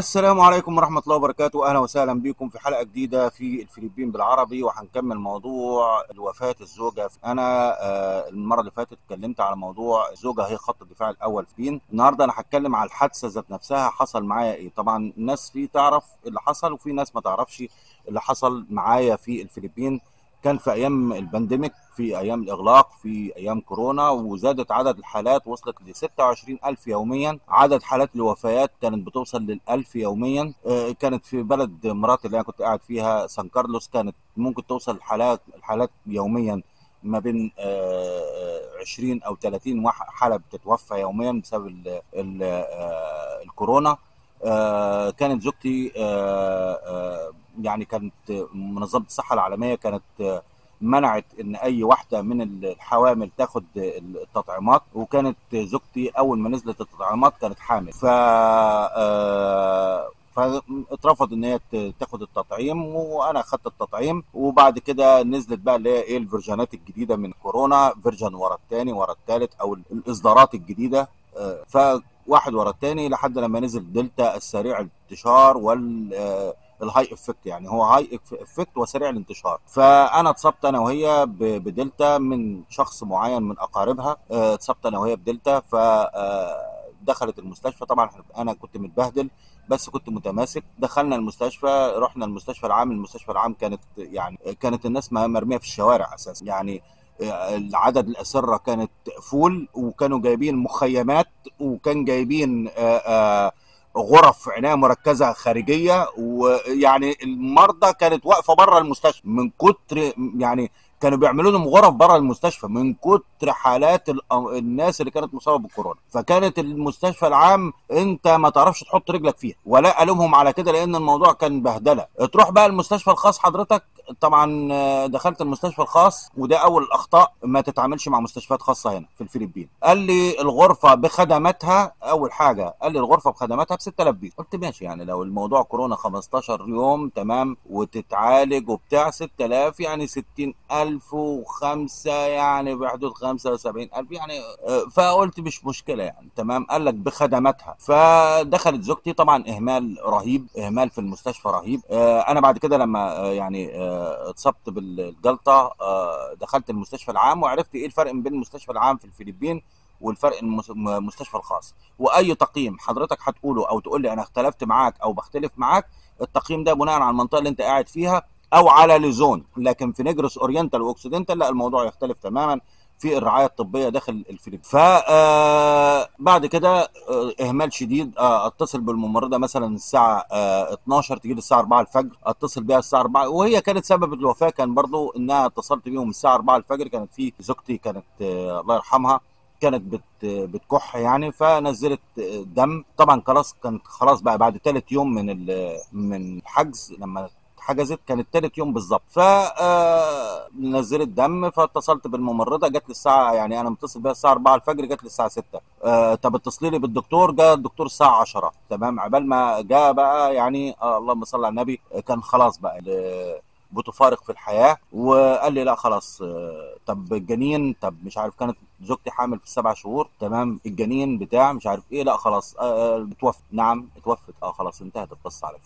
السلام عليكم ورحمة الله وبركاته أهلا وسهلا بكم في حلقة جديدة في الفلبين بالعربي وهنكمل موضوع وفاة الزوجة أنا آه، المرة اللي فاتت اتكلمت على موضوع الزوجة هي خط الدفاع الأول في الفلبين النهاردة أنا هتكلم على الحادثة ذات نفسها حصل معايا إيه طبعا الناس في تعرف اللي حصل وفي ناس ما تعرفش اللي حصل معايا في الفلبين كان في ايام البانديميك في ايام الاغلاق في ايام كورونا وزادت عدد الحالات وصلت ل 26 الف يوميا عدد حالات الوفيات كانت بتوصل لل 1000 يوميا آه، كانت في بلد مراتي اللي انا كنت قاعد فيها سان كارلوس كانت ممكن توصل الحالات الحالات يوميا ما بين آه، 20 او 30 واحد- حاله بتتوفى يوميا بسبب ال ال آه، الكورونا آه، كانت زوجتي آه، آه، يعني كانت منظمه الصحه العالميه كانت آه، منعت ان اي واحده من الحوامل تاخد التطعيمات وكانت زوجتي اول ما نزلت التطعيمات كانت حامل ف آه، فاترفض ان هي ت- تاخد التطعيم وانا اخدت التطعيم وبعد كده نزلت بقى اللي هي ايه الفيرجنات الجديده من كورونا فيرجن ورا الثاني ورا الثالث او الاصدارات الجديده آه، فواحد ورا الثاني لحد لما نزل دلتا السريع الانتشار وال آه، الهاي افكت يعني هو هاي افكت وسريع الانتشار فانا اتصبت انا وهي ب- بدلتا من شخص معين من اقاربها آه، اتصبت انا وهي بدلتا ف آه، دخلت المستشفى طبعا إحنا- انا كنت متبهدل بس كنت متماسك دخلنا المستشفى رحنا المستشفى العام المستشفى العام كانت يعني كانت الناس م- مرميه في الشوارع اساسا يعني آه، عدد الاسره كانت فول وكانوا جايبين مخيمات وكان جايبين آه، آه، غرف عنايه مركزه خارجيه ويعني المرضى كانت واقفه بره المستشفى من كتر يعني كانوا بيعملوا لهم غرف بره المستشفى من كتر حالات ال- الناس اللي كانت مصابه بالكورونا فكانت المستشفى العام انت ما تعرفش تحط رجلك فيها ولا الومهم على كده لان الموضوع كان بهدله تروح بقى المستشفى الخاص حضرتك طبعا آه، دخلت المستشفى الخاص وده اول الاخطاء ما تتعاملش مع مستشفيات خاصه هنا في الفلبين قال لي الغرفه بخدماتها اول حاجه قال لي الغرفه بخدماتها ب 6000 بيت قلت ماشي يعني لو الموضوع كورونا 15 يوم تمام وتتعالج وبتاع 6000 يعني 60000 وخمسه يعني بحدود 75000 يعني آه، فقلت مش مشكله يعني تمام قال لك بخدماتها فدخلت زوجتي طبعا اهمال رهيب اهمال في المستشفى رهيب آه، انا بعد كده لما آه، يعني آه، اتصبت بالجلطه آه، دخلت المستشفى العام وعرفت ايه الفرق بين المستشفى العام في الفلبين والفرق المس- المستشفى الخاص واي تقييم حضرتك هتقوله او تقول لي انا اختلفت معاك او بختلف معاك التقييم ده بناء على المنطقه اللي انت قاعد فيها او على لزون لكن في نجرس اورينتال واوكسيدنتال لا الموضوع يختلف تماما في الرعايه الطبيه داخل الفلبين ف آه، بعد كده آه، اهمال شديد آه، اتصل بالممرضه مثلا الساعه آه، 12 تجي لي الساعه 4 الفجر اتصل بيها الساعه 4 وهي كانت سبب الوفاه كان برضو انها اتصلت بيهم الساعه 4 الفجر كانت في زوجتي كانت آه، الله يرحمها كانت بت بتكح يعني فنزلت دم طبعا خلاص كانت خلاص بقى بعد ثالث يوم من ال- من الحجز لما حجزت كانت ثالث يوم بالظبط ف آه، نزلت دم فاتصلت بالممرضه جت لي الساعه يعني انا متصل بيها الساعه 4 الفجر جت لي الساعه 6 آه، طب اتصلي لي بالدكتور جاء الدكتور الساعه 10 تمام عبال ما جاء بقى يعني آه اللهم صل على النبي آه، كان خلاص بقى ال- بتفارق في الحياه وقال لي لا خلاص آه، طب الجنين طب مش عارف كانت زوجتي حامل في السبع شهور تمام الجنين بتاع مش عارف ايه لا خلاص آه، آه، اتوفت نعم اتوفت اه خلاص انتهت القصه على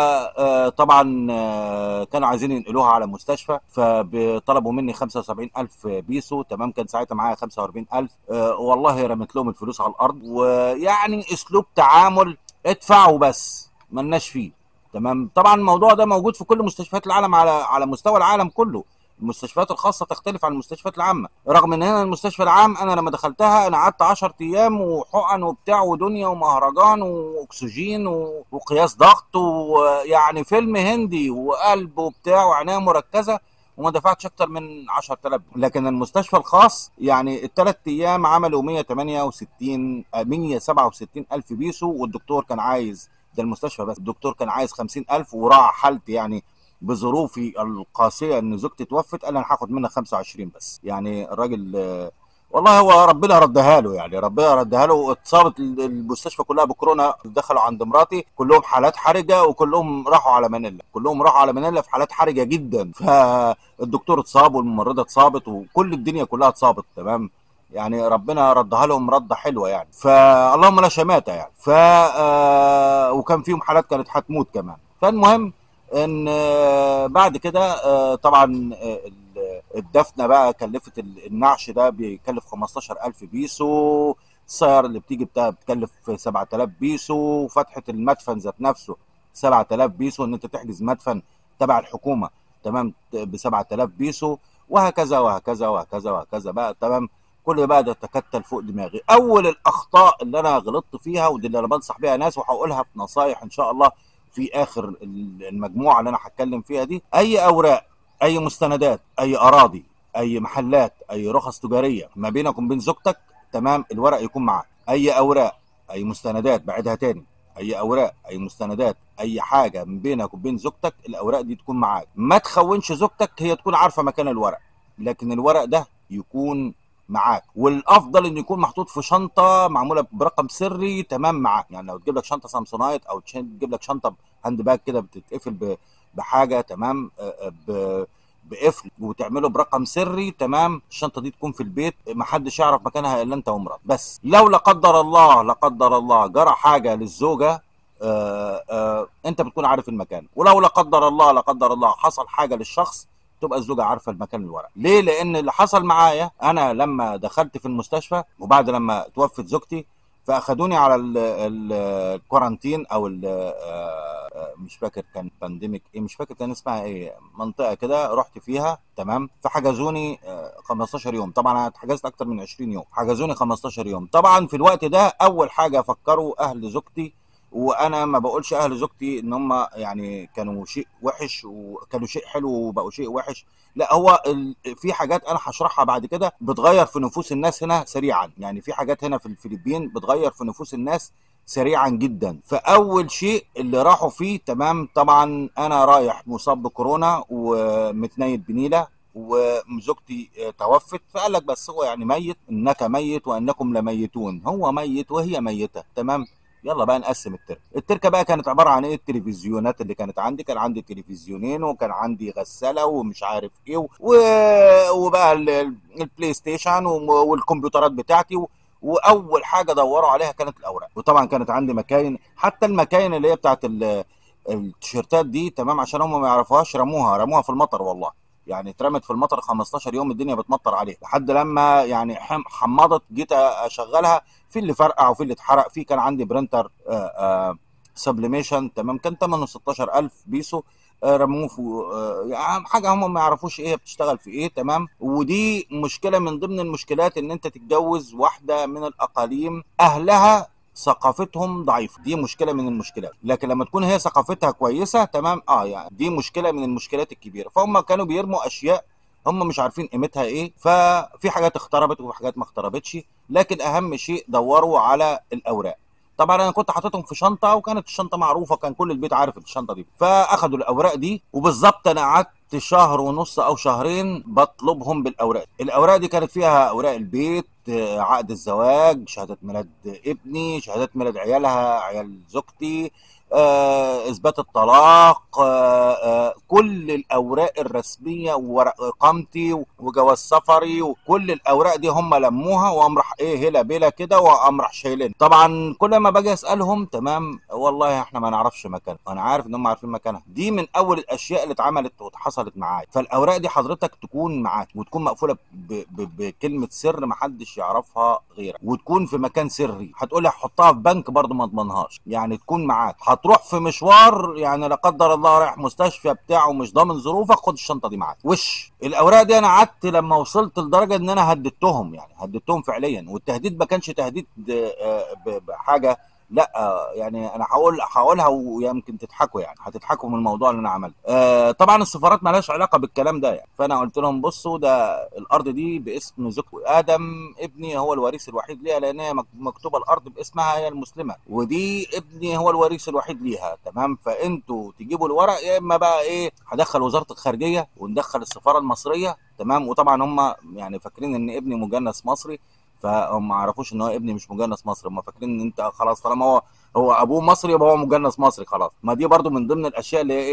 فطبعا كانوا عايزين ينقلوها على مستشفى فطلبوا مني 75000 بيسو تمام كان ساعتها معايا 45000 آه، والله رميت لهم الفلوس على الارض ويعني اسلوب تعامل ادفعوا بس ملناش فيه تمام طبعا الموضوع ده موجود في كل مستشفيات العالم على على مستوى العالم كله المستشفيات الخاصه تختلف عن المستشفيات العامه رغم ان هنا المستشفى العام انا لما دخلتها انا قعدت 10 ايام وحقن وبتاع ودنيا ومهرجان واكسجين و- وقياس ضغط ويعني فيلم هندي وقلب وبتاع وعنايه مركزه وما دفعتش اكتر من 10000 لكن المستشفى الخاص يعني الثلاث ايام عملوا 168 آه، 167 الف بيسو والدكتور كان عايز ده المستشفى بس الدكتور كان عايز 50000 وراعى حالتي يعني بظروفي القاسيه ان زوجتي توفت قال انا هاخد منها 25 بس يعني الراجل آه، والله هو ربنا ردها له يعني ربنا ردها له اتصابت ال- المستشفى كلها بكورونا دخلوا عند مراتي كلهم حالات حرجه وكلهم راحوا على مانيلا كلهم راحوا على مانيلا في حالات حرجه جدا فالدكتور اتصاب والممرضه اتصابت وكل الدنيا كلها اتصابت تمام يعني ربنا ردها لهم رده حلوه يعني فاللهم لا شماته يعني ف آه، وكان فيهم حالات كانت هتموت كمان فالمهم ان آه، بعد كده آه، طبعا آه، ال- الدفنه بقى كلفت ال- النعش ده بيكلف 15000 بيسو السيارة اللي بتيجي بتاع بتكلف 7000 بيسو وفتحة المدفن ذات نفسه 7000 بيسو ان انت تحجز مدفن تبع الحكومة تمام ب 7000 بيسو وهكذا وهكذا وهكذا وهكذا بقى تمام كل بقى ده تكتل فوق دماغي اول الاخطاء اللي انا غلطت فيها ودي اللي انا بنصح بيها ناس وهقولها في نصايح ان شاء الله في اخر المجموعه اللي انا هتكلم فيها دي اي اوراق اي مستندات اي اراضي اي محلات اي رخص تجاريه ما بينك وبين زوجتك تمام الورق يكون معاك اي اوراق اي مستندات بعدها تاني اي اوراق اي مستندات اي حاجه من بينك وبين زوجتك الاوراق دي تكون معاك ما تخونش زوجتك هي تكون عارفه مكان الورق لكن الورق ده يكون معاك والافضل انه يكون محطوط في شنطه معموله برقم سري تمام معاك يعني لو تجيب لك شنطه سامسونايت او تجيب لك شنطه هاند باج كده بتتقفل ب- بحاجه تمام آه، آه، ب- بقفل وتعمله برقم سري تمام الشنطه دي تكون في البيت محدش يعرف مكانها الا انت ومراتك بس لو لا قدر الله لا قدر الله جرى حاجه للزوجه آه آه انت بتكون عارف المكان ولو لا قدر الله لا قدر الله حصل حاجه للشخص تبقى الزوجه عارفه المكان الورق ليه لان اللي حصل معايا انا لما دخلت في المستشفى وبعد لما توفت زوجتي فاخدوني على ال- ال- الكورانتين او ال- آه، آه، مش فاكر كان بانديميك ايه مش فاكر كان اسمها ايه منطقه كده رحت فيها تمام فحجزوني آه، 15 يوم طبعا انا اتحجزت اكتر من 20 يوم حجزوني 15 يوم طبعا في الوقت ده اول حاجه فكروا اهل زوجتي وانا ما بقولش اهل زوجتي ان هم يعني كانوا شيء وحش وكانوا شيء حلو وبقوا شيء وحش لا هو ال... في حاجات انا هشرحها بعد كده بتغير في نفوس الناس هنا سريعا يعني في حاجات هنا في الفلبين بتغير في نفوس الناس سريعا جدا فاول شيء اللي راحوا فيه تمام طبعا انا رايح مصاب بكورونا ومتنيل بنيله وزوجتي آه، توفت فقال لك بس هو يعني ميت انك ميت وانكم لميتون هو ميت وهي ميته تمام يلا بقى نقسم التركه التركه بقى كانت عباره عن ايه التلفزيونات اللي كانت عندي كان عندي تلفزيونين وكان عندي غساله ومش عارف ايه و... وبقى ال- ال- البلاي ستيشن وم- والكمبيوترات بتاعتي و... واول حاجه دوروا عليها كانت الاوراق وطبعا كانت عندي مكاين حتى المكاين اللي هي بتاعت ال... التيشيرتات دي تمام عشان هم ما يعرفوهاش رموها رموها في المطر والله يعني اترمت في المطر 15 يوم الدنيا بتمطر عليها لحد لما يعني حم- حمضت جيت اشغلها في اللي فرقع وفي اللي اتحرق في كان عندي برينتر سبليميشن تمام كان ثمنه 16000 بيسو آه، رموه في آه، يعني حاجه هم ما يعرفوش ايه هي بتشتغل في ايه تمام ودي مشكله من ضمن المشكلات ان انت تتجوز واحده من الاقاليم اهلها ثقافتهم ضعيفه دي مشكله من المشكلات لكن لما تكون هي ثقافتها كويسه تمام اه يعني دي مشكله من المشكلات الكبيره فهم كانوا بيرموا اشياء هم مش عارفين قيمتها ايه ففي حاجات اختربت وفي حاجات ما اختربتش لكن اهم شيء دوروا على الاوراق طبعا انا كنت حاططهم في شنطه وكانت الشنطه معروفه كان كل البيت عارف الشنطه دي فاخدوا الاوراق دي وبالظبط انا قعدت شهر ونص او شهرين بطلبهم بالاوراق الاوراق دي كانت فيها اوراق البيت آه، عقد الزواج شهاده ميلاد ابني شهادات ميلاد عيالها عيال زوجتي آه، اثبات الطلاق آه، آه، كل الاوراق الرسميه وورق اقامتي وجواز سفري وكل الاوراق دي هم لموها وقام راح ايه هلا بلا كده وقام راح شايلين طبعا كل ما باجي اسالهم تمام والله احنا ما نعرفش مكانها انا عارف ان هم عارفين مكانها دي من اول الاشياء اللي اتعملت وحصلت معايا فالاوراق دي حضرتك تكون معاك وتكون مقفوله ب- ب- بكلمه سر محدش يعرفها غيرك وتكون في مكان سري هتقولي هحطها في بنك برضه ما اضمنهاش يعني تكون معاك هتروح في مشوار يعني لا قدر الله رايح مستشفى بتاع ومش ضامن ظروفك خد الشنطه دي معاك وش الاوراق دي انا قعدت لما وصلت لدرجه ان انا هددتهم يعني هددتهم فعليا والتهديد ما كانش تهديد آه، ب- بحاجه لا آه، يعني انا هقول هقولها ويمكن تضحكوا يعني هتضحكوا من الموضوع اللي انا عملته آه، طبعا السفارات مالهاش علاقه بالكلام ده يعني فانا قلت لهم بصوا ده الارض دي باسم زوجتي ادم ابني هو الوريث الوحيد ليها لان هي مك- مكتوبه الارض باسمها هي المسلمه ودي ابني هو الوريث الوحيد ليها تمام فانتوا تجيبوا الورق يا اما بقى ايه هدخل وزاره الخارجيه وندخل السفاره المصريه تمام وطبعا هم يعني فاكرين ان ابني مجنس مصري فهم ما عرفوش ان هو ابني مش مجنس مصري هم فاكرين ان انت خلاص طالما هو هو ابوه مصري يبقى هو مجنس مصري خلاص ما دي برضو من ضمن الاشياء اللي هي ايه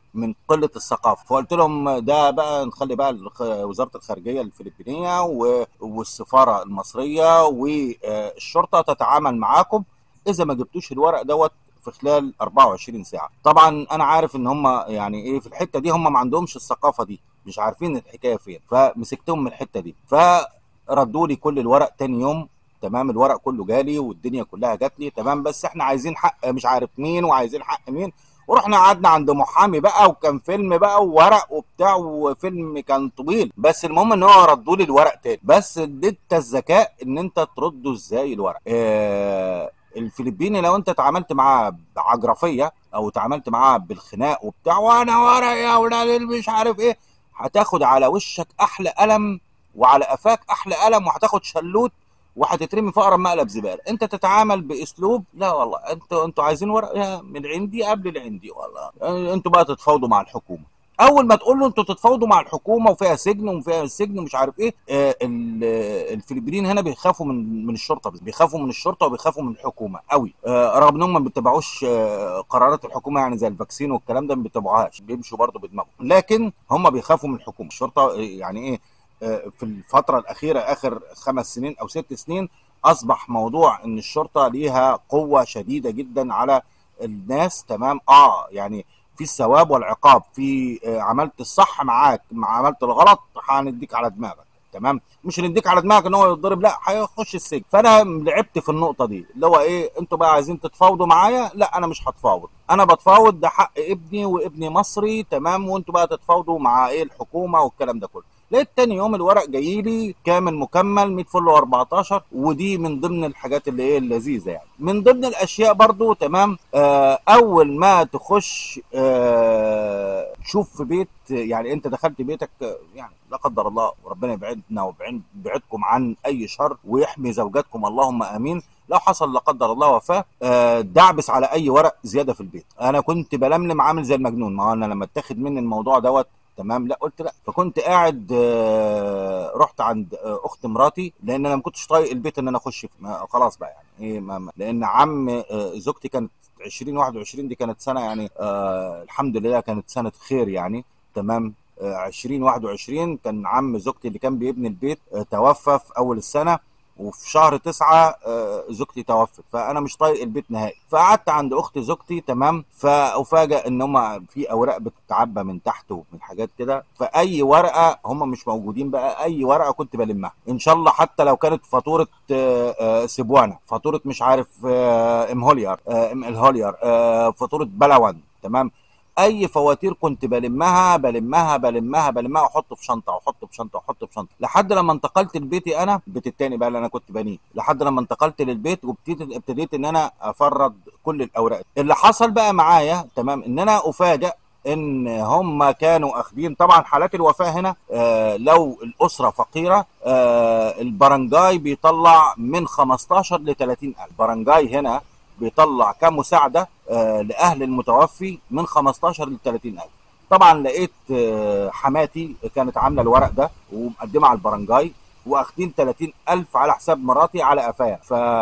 من قله الثقافه فقلت لهم ده بقى نخلي بقى وزاره الخارجيه الفلبينيه والسفاره المصريه والشرطه تتعامل معاكم اذا ما جبتوش الورق دوت في خلال 24 ساعه طبعا انا عارف ان هم يعني ايه في الحته دي هم ما عندهمش الثقافه دي مش عارفين الحكايه فين فمسكتهم من الحته دي فردوا لي كل الورق تاني يوم تمام الورق كله جالي والدنيا كلها جات لي تمام بس احنا عايزين حق مش عارف مين وعايزين حق مين ورحنا قعدنا عند محامي بقى وكان فيلم بقى وورق وبتاع وفيلم كان طويل بس المهم ان هو ردوا لي الورق تاني بس انت الذكاء ان انت ترده ازاي الورق اه الفلبيني لو انت اتعاملت معاه بعجرفيه او اتعاملت معاه بالخناق وبتاع وانا ورق يا ولاد مش عارف ايه هتاخد على وشك احلى قلم وعلى قفاك احلى قلم وهتاخد شلوت وهتترمي في اقرب مقلب زباله انت تتعامل باسلوب لا والله انتوا انتوا عايزين ورق من عندي قبل العندي والله انتوا بقى تتفاوضوا مع الحكومه اول ما تقول له انتوا تتفاوضوا مع الحكومه وفيها سجن وفيها السجن ومش عارف ايه آه الفلبينيين هنا بيخافوا من من الشرطه بيخافوا من الشرطه وبيخافوا من الحكومه قوي آه رغم انهم ما بيتبعوش آه قرارات الحكومه يعني زي الفاكسين والكلام ده ما بيتبعوهاش بيمشوا برضه بدماغهم لكن هم بيخافوا من الحكومه الشرطه يعني ايه في الفترة الأخيرة آخر خمس سنين أو ست سنين أصبح موضوع إن الشرطة ليها قوة شديدة جدا على الناس تمام آه يعني في الثواب والعقاب في عملت الصح معاك مع عملت الغلط هنديك على دماغك تمام مش هنديك على دماغك ان هو يتضرب لا هيخش السجن فانا لعبت في النقطه دي اللي هو ايه انتوا بقى عايزين تتفاوضوا معايا لا انا مش هتفاوض انا بتفاوض ده حق ابني وابني مصري تمام وانتوا بقى تتفاوضوا مع ايه الحكومه والكلام ده كله لقيت تاني يوم الورق جاي لي كامل مكمل 100 فل و14 ودي من ضمن الحاجات اللي ايه اللذيذه يعني من ضمن الاشياء برضو تمام آه اول ما تخش آه تشوف في بيت يعني انت دخلت بيتك يعني لا قدر الله وربنا يبعدنا ويبعدكم عن اي شر ويحمي زوجاتكم اللهم امين لو حصل لا قدر الله وفاه آه دعبس على اي ورق زياده في البيت انا كنت بلملم عامل زي المجنون ما انا لما اتاخد مني الموضوع دوت تمام لا قلت لا فكنت قاعد آه رحت عند آه اخت مراتي لان انا ما كنتش طايق البيت ان انا اخش فيه خلاص بقى يعني ايه ما لان عم آه زوجتي كانت 2021 دي كانت سنه يعني آه الحمد لله كانت سنه خير يعني تمام 2021 كان عم زوجتي اللي كان بيبني البيت توفى في اول السنه وفي شهر تسعة زوجتي توفت فانا مش طايق البيت نهائي فقعدت عند اخت زوجتي تمام فافاجئ ان هم في اوراق بتتعبى من تحت ومن حاجات كده فاي ورقه هم مش موجودين بقى اي ورقه كنت بلمها ان شاء الله حتى لو كانت فاتوره سبوانه فاتوره مش عارف ام هوليار ام الهوليار فاتوره بلوان تمام اي فواتير كنت بلمها بلمها بلمها بلمها واحط في شنطه واحط في شنطه واحط في شنطه لحد لما انتقلت لبيتي انا البيت التاني بقى اللي انا كنت بنيه لحد لما انتقلت للبيت وابتديت ابتديت ان انا افرد كل الاوراق اللي حصل بقى معايا تمام ان انا افاجئ ان هم كانوا اخدين طبعا حالات الوفاه هنا آه لو الاسره فقيره آه البرنجاي بيطلع من 15 ل 30 الف البرنجاي هنا بيطلع كمساعده آه لاهل المتوفي من 15 ل 30 الف طبعا لقيت آه حماتي كانت عامله الورق ده ومقدمه على البرنجاي واخدين 30 الف على حساب مراتي على قفايا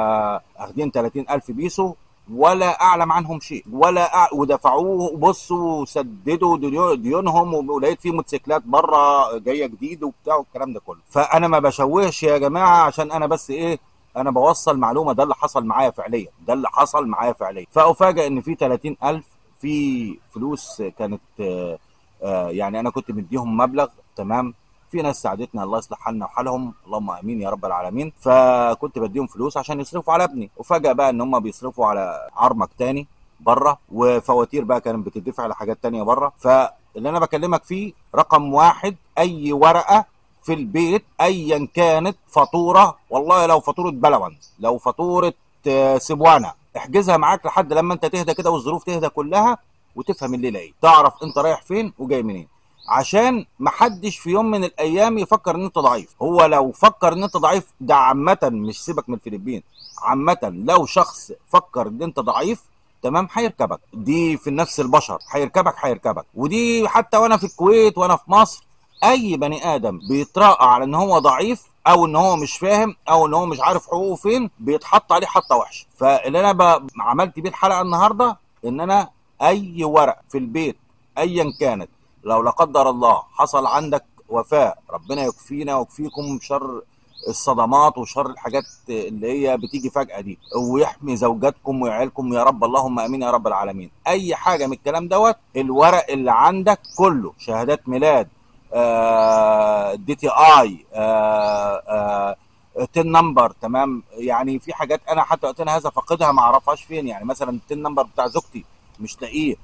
فاخدين 30 الف بيسو ولا اعلم عنهم شيء ولا أع... ودفعوه بصوا وسددوا ديونهم ولقيت في موتوسيكلات بره جايه جديد وبتاع والكلام ده كله فانا ما بشوهش يا جماعه عشان انا بس ايه انا بوصل معلومه ده اللي حصل معايا فعليا ده اللي حصل معايا فعليا فافاجئ ان في 30000 في فلوس كانت آآ آآ يعني انا كنت مديهم مبلغ تمام في ناس ساعدتنا الله يصلح حالنا وحالهم اللهم امين يا رب العالمين فكنت بديهم فلوس عشان يصرفوا على ابني وفجاه بقى ان هم بيصرفوا على عرمك تاني بره وفواتير بقى كانت بتدفع على حاجات تانية بره فاللي انا بكلمك فيه رقم واحد اي ورقه في البيت ايا كانت فاتوره والله لو فاتوره بلون لو فاتوره سبوانه احجزها معاك لحد لما انت تهدى كده والظروف تهدى كلها وتفهم الليله ايه تعرف انت رايح فين وجاي منين عشان محدش في يوم من الايام يفكر ان انت ضعيف هو لو فكر ان انت ضعيف ده عامه مش سيبك من الفلبين عامه لو شخص فكر ان انت ضعيف تمام هيركبك دي في نفس البشر هيركبك هيركبك ودي حتى وانا في الكويت وانا في مصر اي بني ادم بيتراءى على ان هو ضعيف او ان هو مش فاهم او ان هو مش عارف حقوقه فين بيتحط عليه حطه وحشه فاللي انا عملت بيه الحلقه النهارده ان انا اي ورق في البيت ايا كانت لو لا قدر الله حصل عندك وفاه ربنا يكفينا ويكفيكم شر الصدمات وشر الحاجات اللي هي بتيجي فجأة دي ويحمي زوجاتكم وعيالكم يا رب اللهم امين يا رب العالمين اي حاجة من الكلام دوت الورق اللي عندك كله شهادات ميلاد دي تي اي تين نمبر تمام يعني في حاجات انا حتى وقتنا هذا فاقدها ما اعرفهاش فين يعني مثلا التين نمبر بتاع زوجتي مش لاقيه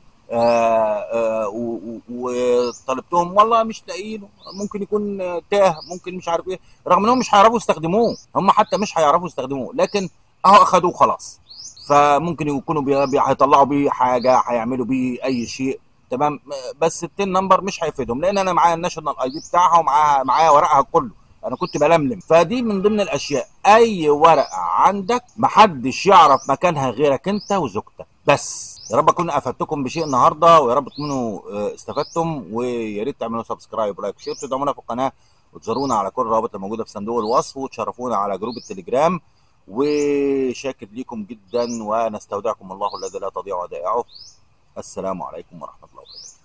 وطلبتهم والله مش لاقيينه ممكن يكون تاه ممكن مش عارف ايه رغم انهم مش هيعرفوا يستخدموه هم حتى مش هيعرفوا يستخدموه لكن اهو اخدوه خلاص فممكن يكونوا بي... بي... هيطلعوا بيه حاجه هيعملوا بيه اي شيء تمام بس التين نمبر مش هيفيدهم لان انا معايا الناشونال اي دي بتاعها ومعاها معايا ورقها كله انا كنت بلملم فدي من ضمن الاشياء اي ورقه عندك محدش يعرف مكانها غيرك انت وزوجتك بس يا رب اكون افدتكم بشيء النهارده ويا رب تكونوا استفدتم ويا ريت تعملوا سبسكرايب ولايك وشير تدعمونا في القناه وتزورونا على كل الروابط الموجوده في صندوق الوصف وتشرفونا على جروب التليجرام وشاكر ليكم جدا ونستودعكم الله الذي لا تضيع ودائعه السلام عليكم ورحمه الله وبركاته